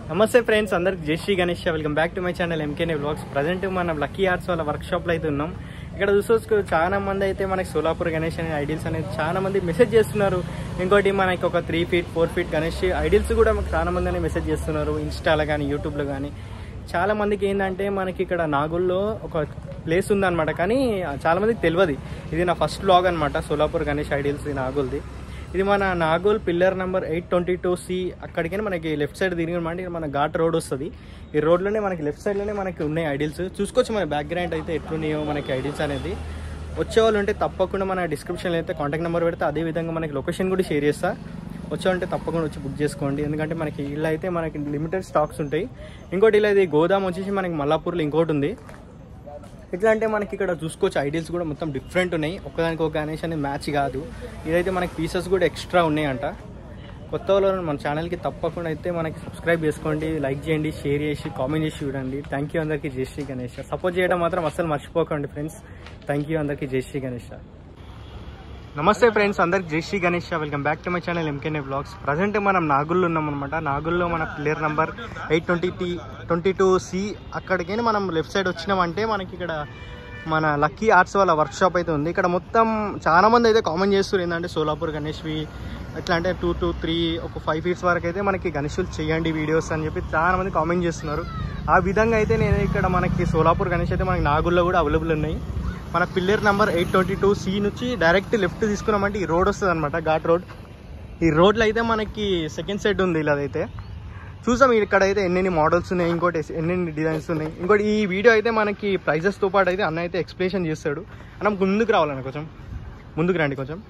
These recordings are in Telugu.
నమస్తే ఫ్రెండ్స్ అందరికి జై Shri Ganesh welcome back to my channel ఎంకేనే బ్లాగ్స్ ప్రజెంట్ మనం లక్కీ ఆర్ట్స్ వాళ్ళ వర్క్ షాప్లో అయితే ఉన్నాం ఇక్కడ చూసుకోవచ్చు చాలా మంది అయితే మనకి సోలాపూర్ గణేష్ అనే ఐడియల్స్ అనేది చాలా మంది మెసేజ్ చేస్తున్నారు ఇంకోటి మనకి ఒక three feet four feet Ganesh idols కూడా మనకు చాలా మంది అనేది మెసేజ్ చేస్తున్నారు ఇన్స్టాలో కానీ యూట్యూబ్లో కానీ చాలా మందికి ఏంటంటే మనకి ఇక్కడ నాగుల్లో ఒక ప్లేస్ ఉందన్నమాట కానీ చాలా మందికి తెలియదు ఇది నా ఫస్ట్ బ్లాగ్ అనమాట సోలాపూర్ గణేష్ ఐడియల్స్ నాగుల్ది ఇది మన Nagole pillar number eight twenty two C అక్కడికి మనకి లెఫ్ట్ సైడ్ తిరిగినమాట మన ఘాట్ రోడ్ వస్తుంది ఈ రోడ్లోనే మనకి లెఫ్ట్ సైడ్లోనే మనకి ఉన్నాయి ఐడియల్స్ చూసుకోవచ్చు మన బ్యాక్గ్రౌండ్ అయితే ఎట్లున్నాయో మనకి ఐడియల్స్ అనేది వచ్చే వాళ్ళు ఉంటే తప్పకుండా మన డిస్క్రిప్షన్లో అయితే కాంటాక్ట్ నెంబర్ పెడితే అదే విధంగా మనకి లొకేషన్ కూడా షేర్ చేస్తా వచ్చామంటే తప్పకుండా వచ్చి బుక్ చేసుకోండి ఎందుకంటే మనకి ఇలా అయితే మనకి లిమిటెడ్ స్టాక్స్ ఉంటాయి ఇంకోటి ఇలా ఇది గోదాం వచ్చేసి మనకి మల్లాపూర్లో ఇంకోటి ఉంది ఎట్లా అంటే మనకి ఇక్కడ చూసుకోవచ్చు ఐడియల్స్ కూడా మొత్తం డిఫరెంట్ ఉన్నాయి ఒకదానికి ఒక గణేష్ అనేది మ్యాచ్ కాదు ఇదైతే మనకి పీసెస్ కూడా ఎక్స్ట్రా ఉన్నాయంట కొత్త వాళ్ళు మన ఛానల్కి తప్పకుండా అయితే మనకి సబ్స్క్రైబ్ చేసుకోండి లైక్ చేయండి షేర్ చేసి కామెంట్ చేసి చూడండి థ్యాంక్ యూ అందరికీ జై శ్రీ గణేష్ సపోర్ట్ చేయడం మాత్రం అస్సలు మర్చిపోకండి ఫ్రెండ్స్ థ్యాంక్ యూ అందరికీ జై శ్రీ గణేష్ నమస్తే ఫ్రెండ్స్ అందరికి జై Shri Ganesh welcome back to my channel ఎంకేనే బ్లాగ్స్ ప్రజెంట్ మనం నాగుల్లో ఉన్నాం అనమాట నాగుల్లో మన pillar number eight twenty T twenty two C అక్కడికి మనం లెఫ్ట్ సైడ్ వచ్చినామంటే మనకి ఇక్కడ మన లక్కీ ఆర్ట్స్ వాళ్ళ వర్క్ షాప్ అయితే ఉంది ఇక్కడ మొత్తం చాలా మంది అయితే కామెంట్ చేస్తారు ఏంటంటే సోలాపూర్ గణేష్వి ఎట్లా అంటే టూ టూ త్రీ ఒక ఫైవ్ ఫీట్స్ వరకు అయితే మనకి గణేషులు చేయండి వీడియోస్ అని చెప్పి చాలా మంది కామెంట్ చేస్తున్నారు ఆ విధంగా అయితే నేను ఇక్కడ మనకి సోలాపూర్ గణేష్ అయితే మనకి నాగుల్లో కూడా అవైలబుల్ ఉన్నాయి మన pillar number eight twenty two C నుంచి డైరెక్ట్ లెఫ్ట్ తీసుకున్నామంటే ఈ రోడ్ వస్తుంది అనమాట ఘాట్ రోడ్ ఈ రోడ్లో అయితే మనకి సెకండ్ సైడ్ ఉంది ఇలా అయితే చూసాం ఇక్కడ అయితే ఎన్నెన్ని మోడల్స్ ఉన్నాయి ఇంకోటి ఎన్నెన్ని డిజైన్స్ ఉన్నాయి ఇంకోటి ఈ వీడియో అయితే మనకి ప్రైజెస్తో పాటు అయితే అన్న అయితే ఎక్స్ప్లెనేషన్ చేస్తాడు అన్న ముందుకు రావాలన్న కొంచెం ముందుకు రండి కొంచెం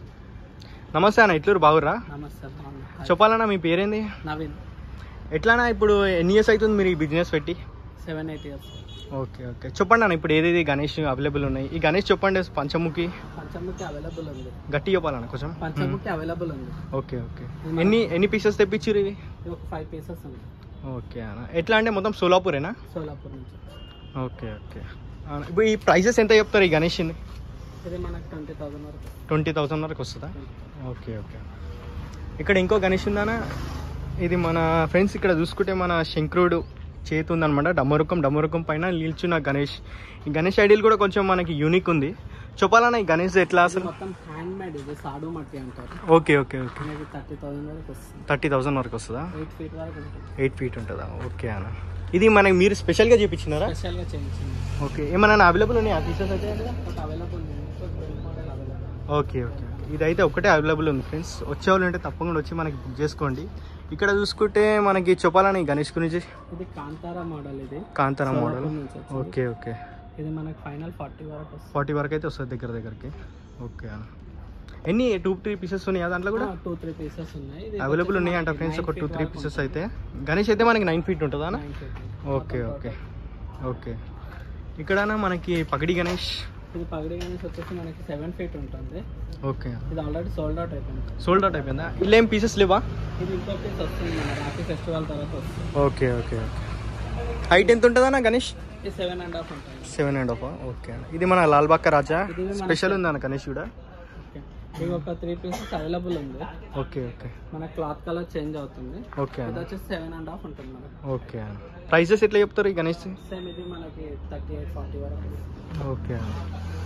నమస్తే అన్న ఇట్లూరు బాగుర్రా నమస్తే బాగున్నా. చెప్పాలన్నా మీ పేరేంది నవీన్ ఎట్లానా ఇప్పుడు ఎన్ని ఇయర్స్ అవుతుంది మీరు ఈ బిజినెస్ పెట్టి seven eight years okay okay చెప్పండి అన్న ఇప్పుడు ఏదేది గణేష్ అవైలబుల్ ఉన్నాయి ఈ గణేష్ చెప్పండి పంచముఖి పంచముఖి అవైలబుల్ ఉంది గట్టి చెప్పాలన్న కొంచెం పంచముఖి అవైలబుల్ ఉంది ఓకే ఓకే ఎన్ని ఎన్ని పీసెస్ తెప్పించారు ఇవి ఇది ఒక ఫైవ్ పీసెస్ ఉంది ఓకే అన్న ఎట్లా అంటే మొత్తం సోలాపూరేనా సోలాపూర్ నుంచి ఓకే ఓకే అన్న, ఇప్పుడు ఈ ప్రైసెస్ ఎంత చెప్తారు ఈ గణేష్ ఇది మనకు ట్వంటీ థౌసండ్ వరకు ట్వంటీ థౌసండ్ వరకు వస్తుందా ఓకే ఓకే ఇక్కడ ఇంకో గణేష్ ఉందానా ఇది మన ఫ్రెండ్స్ ఇక్కడ చూసుకుంటే మన శంకరుడు చేతి ఉందన్నమాట డమ్మరుకం డమ్మరుకం పైన నిల్చున్న గణేష్ ఈ గణేష్ ఐడియల్ కూడా కొంచెం మనకి యూనిక్ ఉంది చెప్పాలన్నా ఈ గణేష్ ఎట్లా ఇది అసలు మొత్తం హ్యాండ్ మేడ్ ఇది సాడు మట్టి అంటారు ఓకే ఓకే ఓకే మనకి థర్టీ థౌసండ్ వరకు వస్తుంది థర్టీ థౌసండ్ వరకు వస్తుందా ఎయిట్ ఫీట్ వరకు ఉంటుంది ఎయిట్ ఫీట్ ఉంటుందా ఓకే అన్న ఇది మనకి మీరు స్పెషల్గా చూపించినారా స్పెషల్గా చేయించింది ఓకే ఏమైనా అవైలబుల్ ఉన్నాయి ఆ పీసెస్ అయితే ఒక అవైలబుల్ ఉంది ఇంకో bell model available okay okay okay ఇదైతే ఒకటే అవైలబుల్ ఉంది ఫ్రెండ్స్ వచ్చేవాళ్ళు ఉంటే తప్పకుండా వచ్చి మనకి బుక్ చేసుకోండి ఇక్కడ చూసుకుంటే మనకి చెప్పాలని గణేష్ గురించి ఇది కాంతారా మోడల్ ఇది కాంతారా మోడల్ సోలాపూర్ నుంచి వచ్చింది. ఓకే ఓకే ఇది మనకి ఫైనల్ ఫార్టీ వరకు వస్తుంది ఫార్టీ వరకు అయితే వస్తుంది దగ్గర దగ్గరికి ఓకే అన్న ఎన్ని టూ త్రీ పీసెస్ ఉన్నాయి దాంట్లో కూడా టూ త్రీ పీసెస్ ఉన్నాయి ఇది అవైలబుల్ వచ్చేసి ఉన్నాయి అంట మనకి ఫ్రెండ్స్ ఒక nine టూ feet త్రీ వరకు పీసెస్ ఉంటుంది. అయితే గణేష్ అయితే మనకి నైన్ ఫీట్ ఉంటుందా అన్న Nine feet. ఓకే మొత్తం ఓకే total. ఓకే ఇక్కడనా మనకి పగడి గణేష్ ఇది పగడి గణేష్ వచ్చేసి మనకి సెవెన్ ఫీట్ ఉంటుంది ఓకే ఇది ఆల్రెడీ సోల్డ్ అవుట్ అయిపోయింది సోల్డ్ అవుట్ అయిపోయిందా ఇలా ఏం పీసెస్ లేవా ఇది ఇంకో పీస్ వస్తుంది మన రాఖీ ఫెస్టివల్ తర్వాత వస్తుంది ఓకే ఓకే ఓకే హైట్ ఎంత ఉంటుందన్నా గణేష్ ఇది సెవెన్ అండ్ హాఫ్ ఉంటుంది సెవెన్ అండ్ హాఫ్ ఓకే అన్న ఇది మన లాల్బాక్క రాజా ఇది మన- స్పెషల్ ఉంది అన్న గణేష్ కూడా ఓకే ఇది ఒక త్రీ పీసెస్ అవైలబుల్ ఉంది ఓకే ఓకే మన క్లాత్ కలర్ చేంజ్ అవుతుంది ఓకే ఇది అన్న వచ్చేసి సెవెన్ అండ్ హాఫ్ ఉంటుంది మనకి ఓకే అన్న ప్రైసెస్ ఎట్లా చెప్తారు ఈ గణేష్ సేమ్ ఇది మనకి థర్టీ ఎయిట్ ఫార్టీ వరకు ఓకే అన్న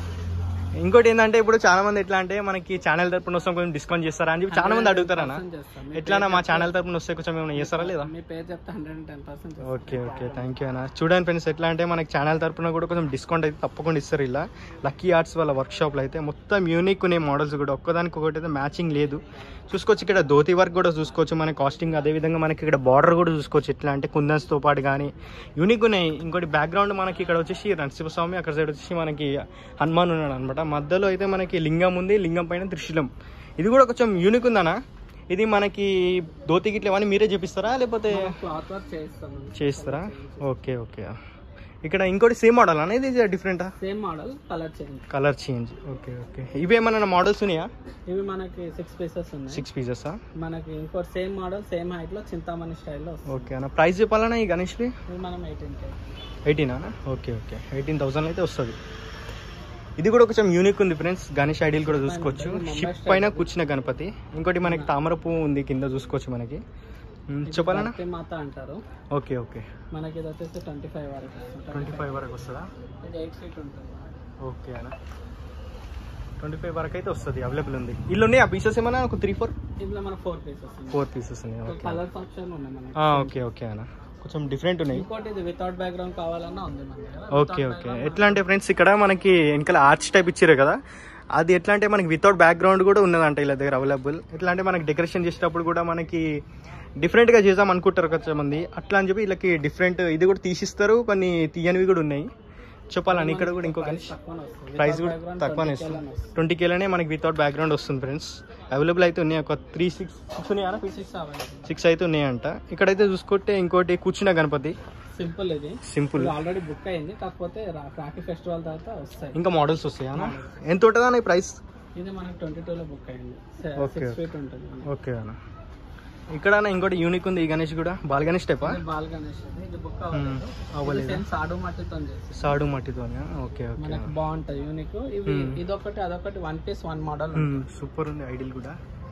ఇంకోటి ఏంటంటే ఇప్పుడు చాలా మంది ఎట్లా అంటే మనకి ఛానల్ తరపున వస్తాం కొంచెం డిస్కౌంట్ చేస్తారా అని చెప్పి చాలా మంది అడుగుతారా అన్న 100% చేస్తాం. మీ ఎట్లా పేరు మా చెప్తే- ఛానల్ తరపున వస్తే కొంచెం ఏమైనా చేస్తారా లేదా మీ పేరు చెప్తే hundred and ten percent okay okay thank you అన్న చూడండి ఫ్రెండ్స్ ఎట్లా అంటే మనకి ఛానల్ తరపున కూడా కొంచెం డిస్కౌంట్ అయితే తప్పకుండా ఇస్తారు ఇలా లక్కీ ఆర్ట్స్ వాళ్ళ వర్క్ షాప్లో అయితే మొత్తం యూనిక్ ఉన్నాయి మోడల్స్ కూడా ఒక్కదానికి ఒకటి అయితే మ్యాచింగ్ లేదు చూసుకోవచ్చు ఇక్కడ ధోతి వర్క్ కూడా చూసుకోవచ్చు మన కాస్టింగ్ అదేవిధంగా మనకి ఇక్కడ బార్డర్ కూడా చూసుకోవచ్చు ఎట్లా అంటే కుందన్స్తో పాటు కానీ యూనిక్ ఉన్నాయి ఇంకోటి బ్యాక్గ్రౌండ్ మనకి ఇక్కడ వచ్చేసి నరసింహస్వామి అక్కడ సైడ్ వచ్చేసి మనకి హనుమాన్ ఉన్నాడు అనమాట మధ్యలో అయితే మనకి లింగం ఉంది లింగం పైన త్రిశూలం ఇది కూడా కొంచెం యూనిక్ ఉందనా ఇది మనకి ధోతి గిట్ల ఇవన్నీ మీరే చూపిస్తారా లేకపోతే క్లాత్ వర్క్ చేస్తాం చేస్తారా ఓకే ఓకే ఇక్కడ ఇంకోటి సేమ్ మోడల్ అనేది ఇది డిఫరెంటా same model colour change colour change okay okay ఇవేమన్నా మోడల్స్ ఉన్నాయా ఇవి మనకి సిక్స్ పీసెస్ ఉన్నాయి సిక్స్ పీసెసా మనకి ఇంకోటి సేమ్ మోడల్ సేమ్ హైట్ లో చింతామణి స్టైల్లో వస్తుంది ఓకే అన్న ప్రైస్ చెప్పాలన్నా ఈ గణేష్వి ఇది మనం ఎయిటీన్ కే ఎయిటీనా ఓకే ఓకే ఎయిటీన్ థౌసండ్ అయితే వస్తుంది ఇది కూడా కొంచెం యూనిక్ ఉంది ఫ్రెండ్స్ గణేష్ ఐడియల్ కూడా చూసుకోవచ్చు ముంబై షిప్ స్టైల్ పైన కూర్చున్న గణపతి ఇంకోటి మనకి తామర పువ్వు ఉంది కింద చూసుకోవచ్చు మనకి మ్మ్, ఇది చెప్పాలన్నా భక్తి మాత అంటారు ఓకే ఓకే మనకి ఇది వచ్చేసి ట్వంటీ ఫైవ్ వరకు వస్తుంది. ట్వంటీ ఫైవ్ వరకు వస్తుందా ఇది ఎయిట్ ఫీట్ ఉంటుంది ఓకే అన్న ట్వంటీ ఫైవ్ వరకు అయితే వస్తుంది అవైలబుల్ ఉంది ఇల్లు ఉన్నాయి ఆ పీసెస్ ఏమన్నా ఒక త్రీ ఫోర్ ఇందులో మన ఫోర్ పీసెస్ ఫోర్ పీసెస్ ఉన్నాయి ఓకే కలర్ ఫంక్షన్ ఉన్నాయి మనకి ఓకే ఓకే అన్న కొంచెం డిఫరెంట్ ఉన్నాయి ఇంకోటి ఇది వితౌట్ బ్యాక్గ్రౌండ్ కావాలన్నా ఉంది మన దగ్గర ఓకే ఓకే ఎట్లా అంటే ఫ్రెండ్స్ ఇక్కడ మనకి వెనకాల ఆర్చ్ టైప్ ఇచ్చారు కదా అది ఎట్లా అంటే మనకి వితౌట్ బ్యాక్గ్రౌండ్ కూడా ఉన్నదంట ఇలా దగ్గర అవైలబుల్ ఎట్లా అంటే మనకి డెకరేషన్ చేసేటప్పుడు కూడా మనకి డిఫరెంట్గా చేద్దాం అనుకుంటారు కొంతమంది అట్లా అని చెప్పి వీళ్ళకి డిఫరెంట్ ఇది కూడా తీసిస్తారు కొన్ని తీయనివి కూడా ఉన్నాయి చెప్పాలని ఇక్కడ కూడా ఇంకొక తక్కువనే వస్తుంది ప్రైస్ కూడా తక్కువనే ఇస్తుంది ట్వంటీ కేలోనే మనకి వితౌట్ బ్యాక్గ్రౌండ్ వస్తుంది ఫ్రెండ్స్ అవైలబుల్ అయితే ఉన్నాయి ఒక త్రీ సిక్స్ సిక్స్ ఉన్నాయా సిక్స్ అవైలబుల్ సిక్స్ అయితే ఉన్నాయంట ఇక్కడైతే చూసుకుంటే ఇంకోటి కూర్చున్న గణపతి సింపుల్ ఇది సింపుల్ ఆల్రెడీ బుక్ అయింది కాకపోతే రా- రాఖీ ఫెస్టివల్ తర్వాత వస్తాయి ఇంకా మోడల్స్ వస్తాయా అన్న? ఎంత ఉంటుంది అన్న ఈ ప్రైస్ ఇది మనకి ట్వంటీ టూ లో బుక్ అయింది Okay, సిక్స్ okay. ఫీట్ ఉంటుంది మనకి. ఓకే అన్న ఇక్కడ అన్న ఇంకోటి యూనిక్ ఉంది ఈ గణేష్ కూడా బాల్ గణేష్ టైపా ఇది బాల్ గణేష్ ఇది. ఇది బుక్ Hmm, అవ్వలేదు అవ్వలేదా? ఇది సేమ్ సాడు మట్టితో చేసి సాడు మట్టితోనే ఓకే ఓకే మనకి బాగుంటది యూనిక్ ఇవి Hmm. ఇదొకటి అదొకటి one piece one model super ఉంది ఐడిల్ కూడా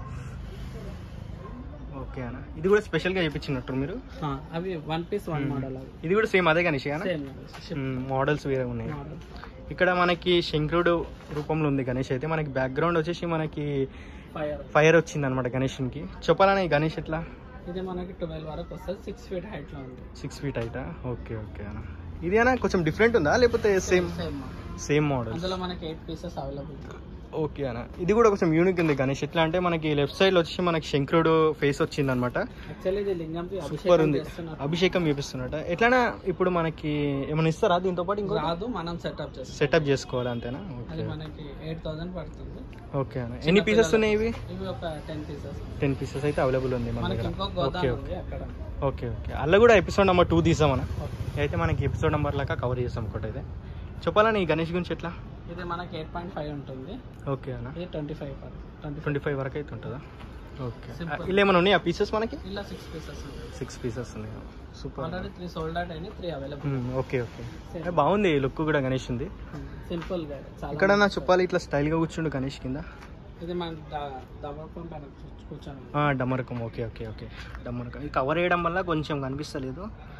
ఓకే అన్న ఇది కూడా స్పెషల్ గా చేయించినట్టు మీరు అవి వన్ పీస్ వన్ మోడల్ అవి ఇది కూడా సేమ్ అదే గణేష్ అన్న సేమ్ మోడల్స్ వేరే ఉన్నాయి మోడల్ ఇక్కడ మనకి శంకరుడు రూపంలో ఉంది గణేష్ అయితే మనకి బ్యాక్గ్రౌండ్ వచ్చేసి మనకి ఫైర్ ఫైర్ వచ్చింది అనమాట గణేష్కి చెప్పాలన్నా ఈ గణేష్ ఎట్లా ఇది మనకి ట్వెల్వ్ వరకు వస్తుంది సిక్స్ ఫీట్ హైట్ లో ఉంది సిక్స్ ఫీట్ అయిటా ఓకే ఓకే అన్న ఇది అన్న కొంచెం డిఫరెంట్ ఉందా లేకపోతే సేమ్ సేమ్ సేమ్ మోడల్ అందులో మనకి ఎయిట్ పీసెస్ అవైలబుల్ ఓకే అన్న ఇది కూడా కొంచెం యూనిక్ ఉంది గణేష్ ఎట్లా అంటే మనకి లెఫ్ట్ సైడ్ లో వచ్చి మనకి శంకరుడు ఫేస్ వచ్చింది అనమాట యాక్చువల్లీ ఇది లింగంకి సూపర్ అభిషేకం ఉంది చేస్తున్నారు అభిషేకం చూపిస్తున్నట ఎట్లనా ఇప్పుడు మనకి ఏమైనా ఇస్తారా దీంతో పాటు ఇంకో రాదు మనం సెటప్ చేస్తాం సెటప్ చేసుకోవాలి అంతేనా అది ఓకే మనకి ఎయిట్ థౌసండ్ పడుతుంది ఓకే అన్న ఎన్ని పీసెస్ ఉన్నాయి ఇవి ఇవి ఒక టెన్ పీసెస్ టెన్ పీసెస్ అయితే అవైలబుల్ ఉంది మన మనకి దగ్గర ఇంకో ఓకే గోదాం ఓకే ఉంది అక్కడ ఓకే ఓకే అలా కూడా ఎపిసోడ్ నెంబర్ టూ తీసామన్న Okay. అయితే మనకి ఎపిసోడ్ నెంబర్ లాగా కవర్ చేస్తాం ఒకటి అయితే చెప్పాలని ఈ గణేష్ గురించి ఎట్లా ఇది మనకి ఎయిట్ పాయింట్ ఫైవ్ ఉంటుంది ఓకే అన్న ఇది twenty five twenty twenty five వరకు అయితే ఉంటుందా ఓకే Simple. ఇలా ఏమైనా ఉన్నాయా పీసెస్ మనకి ఇలా సిక్స్ పీసెస్ ఉంటాయి సిక్స్ పీసెస్ ఉన్నాయి super already three sold out అయినాయి త్రీ అవైలబుల్ ఓకే ఓకే ఏ, బాగుంది లుక్ కూడా గణేష్ ఉంది సింపుల్ గా చాలా ఇక్కడ నా చెప్పాలి ఇట్లా స్టైల్గా కూర్చుండు గణేష్ కింద ఇది మన దమర్పం పైన కూర్చు- కూర్చొని ఉంది. ఆ, డమరకం ఓకే ఓకే ఓకే డమరకం ఇది కవర్ చేయడం వల్ల కొంచెం కనిపిస్తలేదు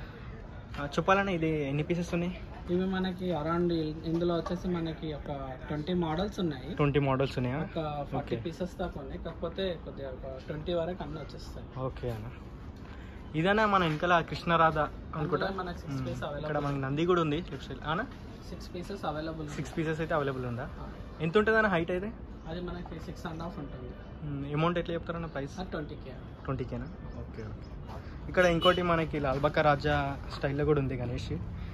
ఆ, చెప్పాలన్నా ఇది ఎన్ని పీసెస్ ఉన్నాయి ఇవి మనకి అరౌండ్ ఇందులో వచ్చేసి మనకి ఒక ట్వంటీ మోడల్స్ ఉన్నాయి ట్వంటీ మోడల్స్ ఉన్నాయా ఒక ఫార్టీ Okay. పీసెస్ దాకా ఉన్నాయి కాకపోతే కొద్దిగా ఒక ట్వంటీ వరకు అన్నీ వచ్చేస్తాయి ఓకే అన్న ఇదన్నా మన వెనకాల కృష్ణరాధ అనుకుంటా అందులో మనకి సిక్స్ మ్మ్. పీస్ ఇక్కడ అవైలబుల్ మనకి నంది కూడా ఉంది లెఫ్ట్ సైడ్ అన్న six pieces available six pieces అయితే అవైలబుల్ ఉందా ఎంత ఉంటుంది అన్న హైట్ అయితే అది మనకి సిక్స్ అండ్ హాఫ్ ఉంటుంది అమౌంట్ ఎట్లా చెప్తారన్న ప్రైస్ అది ట్వంటీ కే ట్వంటీకేనా ఓకే ఓకే ఇక్కడ ఇంకోటి మనకి లాల్బక్క రాజా స్టైల్లో కూడా ఉంది గణేష్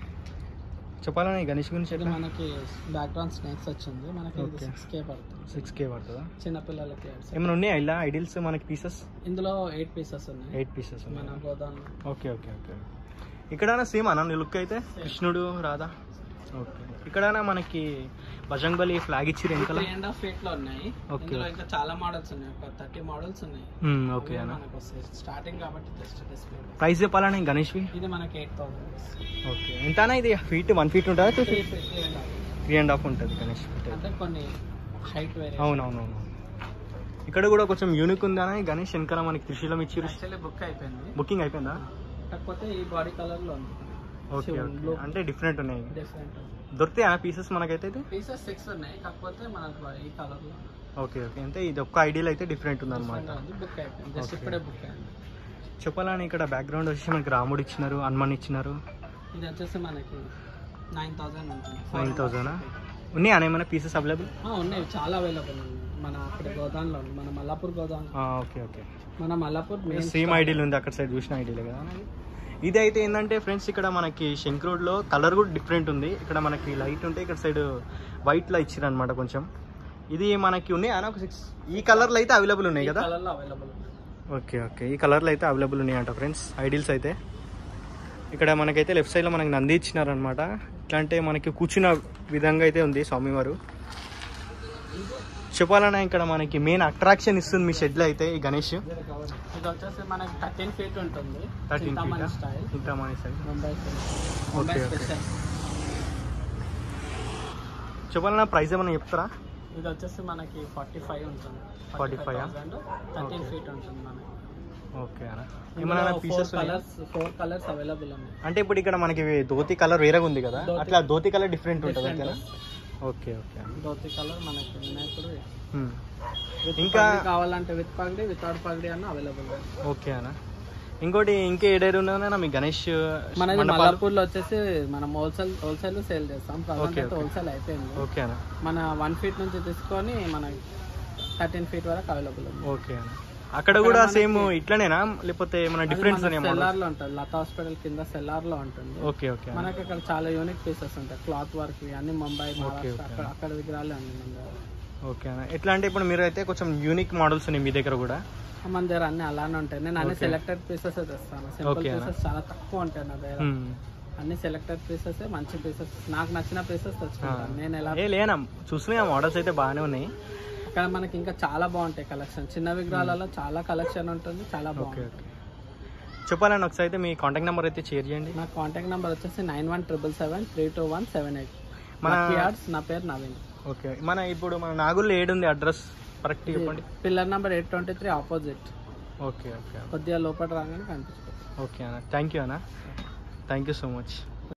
చెప్పాలని ఈ గణేష్ గురించి ఇది ఎట్లా మనకి బ్యాక్గ్రౌండ్ స్నేక్స్ వచ్చింది మనకి ఇది Okay. సిక్స్ కే పడుతుంది సిక్స్ కే పడుతుందా చిన్నపిల్లలకి ఏమైనా ఉన్నాయా ఇలా ఐడియల్స్ మనకి పీసెస్ ఇందులో ఎయిట్ పీసెస్ ఉన్నాయి ఎయిట్ పీసెస్ మన గోదాం ఓకే ఓకే ఓకే ఇక్కడ సేమ్ అన్న నీ లుక్ అయితే కృష్ణుడు రాధా ఓకే ఇక్కడ మనకి బజంగ్ బలి ఫ్లాగ్ ఇచ్చిరు వెనకాల త్రీ అండ్ హాఫ్ ఫీట్ లో ఉన్నాయి Okay. ఇందులో ఇంకా చాలా మోడల్స్ ఉన్నాయి ఒక థర్టీ మోడల్స్ ఉన్నాయి మ్మ్, ఓకే అవి అన్న మనకు వస్తాయి స్టార్టింగ్ కాబట్టి జస్ట్ డిస్ప్లే ప్రైస్ చెప్పాలని గణేష్వి ఇది మనకి ఎయిట్ థౌసండ్ ఓకే ఎంతనా ఇది ఫీట్ వన్ ఫీట్ ఉంటుందా two three feet feet three and half three and half ఉంటుంది గణేష్ ఫీట్ అంటే కొన్ని హైట్ వేరే అవునవునవును ఇక్కడ కూడా కొంచెం యూనిక్ ఉందా గణేష్ వెనకాల మనకి త్రిశూలం ఇచ్చిరు యాక్చువల్లీ బుక్ అయిపోయింది బుకింగ్ అయిపోయిందా కాకపోతే ఈ బాడీ కలర్ లో ఉంది ఓకే Shivan ఓకే blue. అంటే డిఫరెంట్ ఉన్నాయి డిఫరెంట్ దొరుకుతాయి ఆ పీసెస్ మనకైతే ఇది? పీసెస్ సిక్స్ ఉన్నాయి కాకపోతే మనకు ఈ కలర్ లో ఓకే ఓకే అంటే ఇది ఒక్క ఐడియల్ అయితే డిఫరెంట్ ఉంది అనమాట బుక్ అయిపోయింది జస్ట్ Okay. ఇప్పుడే బుక్ అయింది చెప్పాలని ఇక్కడ బ్యాక్గ్రౌండ్ వచ్చి మనకి రాముడు ఇచ్చినారు హనుమాన్ ఇచ్చినారు ఇది వచ్చేసి మనకి నైన్ థౌసండ్ ఉంటుంది నైన్ థౌజండ్ ఉన్నాయా ఏమైనా పీసెస్ అవైలబుల్ ఆ, ఉన్నాయి చాలా అవైలబుల్ ఉన్నాయి మన అక్కడ గోదాంలో ఉంది మన మల్లాపూర్ గోదాం ఓకే ఓకే మన మల్లాపూర్ మెయిన్ సేమ్ ఐడియల్ ఉంది అక్కడ సైడ్ చూసిన ఐడియల్ కదా ఇది అయితే ఏంటంటే ఫ్రెండ్స్ ఇక్కడ మనకి శంకరోడ్లో కలర్ కూడా డిఫరెంట్ ఉంది ఇక్కడ మనకి లైట్ ఉంటే ఇక్కడ సైడ్ వైట్ లా ఇచ్చారు అనమాట కొంచెం ఇది మనకి ఉన్నాయి అన్న ఒక సిక్స్ ఈ కలర్లో అయితే అవైలబుల్ ఉన్నాయి కదా కలర్ లో అవైలబుల్ ఉంది ఓకే ఓకే ఈ కలర్లో అయితే అవైలబుల్ ఉన్నాయంట ఫ్రెండ్స్ ఐడిల్స్ అయితే ఇక్కడ మనకైతే లెఫ్ట్ సైడ్లో మనకి నంది ఇచ్చినారనమాట ఇట్లా అంటే మనకి కూర్చున్న విధంగా అయితే ఉంది స్వామివారు చెప్పాలన్నా ఇక్కడ మనకి మెయిన్ అట్రాక్షన్ ఇస్తుంది మీ షెడ్లో అయితే ఈ గణేష్ ఇది వచ్చేసి మనకి థర్టీన్ ఫీట్ ఉంటుంది థర్టీన్ చింతామణి ఫీట్ స్టైల్ ఇంకా మన side Mumbai style Mumbai okay. Special చెప్పాలన్నా ప్రైస్ ఏమైనా చెప్తారా ఇది వచ్చేసి మనకి ఫార్టీ ఫైవ్ ఉంటుంది 45 ఆ? థర్టీన్ ఫీట్ ఉంటుంది మనకి ఓకే అన్న ఏమన్నా four pieces colours four colours available ఉన్నాయి అంటే ఇప్పుడు ఇక్కడ మనకి ధోతి కలర్ వేరేగా ఉంది కదా ధోతి- అట్లా ధోతి కలర్ డిఫరెంట్ ఉంటుంది Different అంతేనా ఓకే ఓకే అన్న. ధోతి కలర్ మనకి ఉన్నాయి ఇప్పుడు హ్మ్. With ఇంకా- పగడి కావాలంటే విత్ పగడి వితౌట్ పగడి అన్న అవైలబుల్ ఓకే అన్న ఇంకోటి ఇంకా ఏడేరు ఉన్నదన్న మీ గణేష్ మనది మండపాలు? మల్లాపూర్ లో వచ్చేసి మనం హోల్సేల్ హోల్సేల్ సేల్ చేస్తాం ప్రజెంట్ Okay, అయితే okay. హోల్సేల్ అయిపోయింది ఓకే అన్న మన వన్ ఫీట్ నుంచి తీసుకొని మన థర్టీన్ ఫీట్ వరకు అవైలబుల్ ఉంది ఓకే అన్న అక్కడ కూడా సేమ్ ఇట్లనేనా లేకపోతే ఏమైనా డిఫరెన్స్ సెల్లార్ లో ఉంటుంది లతా హాస్పిటల్ కింద సెల్లార్ లో ఉంటుంది ఓకే ఓకే అన్న. మనకి అక్కడ చాలా యూనిక్ పీసెస్ ఉంటాయి క్లాత్ వర్క్ అన్ని ముంబై మహారాష్ట్ర okay. అక్కడ అక్కడ విగ్రహాలు అన్ని మన దగ్గర ఓకే అన్న ఎట్లా అంటే ఇప్పుడు మీరు అయితే కొంచెం యూనిక్ మోడల్స్ ఉన్నాయి మీ దగ్గర కూడా మన దగ్గర అన్ని అలానే ఉంటాయి నేను అన్ని Okay. సెలెక్టెడ్ పీసెస్ తెస్తాను సింపుల్ Okay, అన్న. పీసెస్ చాలా తక్కువ ఉంటాయి నా దగ్గర హ్మ్. అన్ని సెలెక్టెడ్ పీసెస్ మంచి పీసెస్ నాకు నచ్చిన పీసెస్ ఆ. తెచ్చుకుంటాను నేను ఎలా ఏ లేనా చూస్తున్నాయి ఆ మోడల్స్ అయితే బాగానే ఉన్నాయి అక్కడ మనకి ఇంకా చాలా బాగుంటాయి కలెక్షన్ చిన్న విగ్రహాలలో చాలా కలెక్షన్ ఉంటుంది చాలా ఓకే బాగుంటుంది ఓకే చెప్పాలని ఒకసారి అయితే మీ కాంటాక్ట్ నెంబర్ అయితే షేర్ చేయండి నా కాంటాక్ట్ నెంబర్ వచ్చేసి nine one triple seven three two one seven eight మన యార్డ్స్ నా పేరు నవీన్ ఓకే మన ఇప్పుడు మన నాగుల్లో ఏడుంది అడ్రస్ కరెక్ట్ చెప్పండి pillar number eight twenty three opposite okay okay కొద్దిగా లోపల రాగానే కనిపిస్తుంది ఓకే అన్న థ్యాంక్ యూ అన్న థ్యాంక్ యూ సో మచ్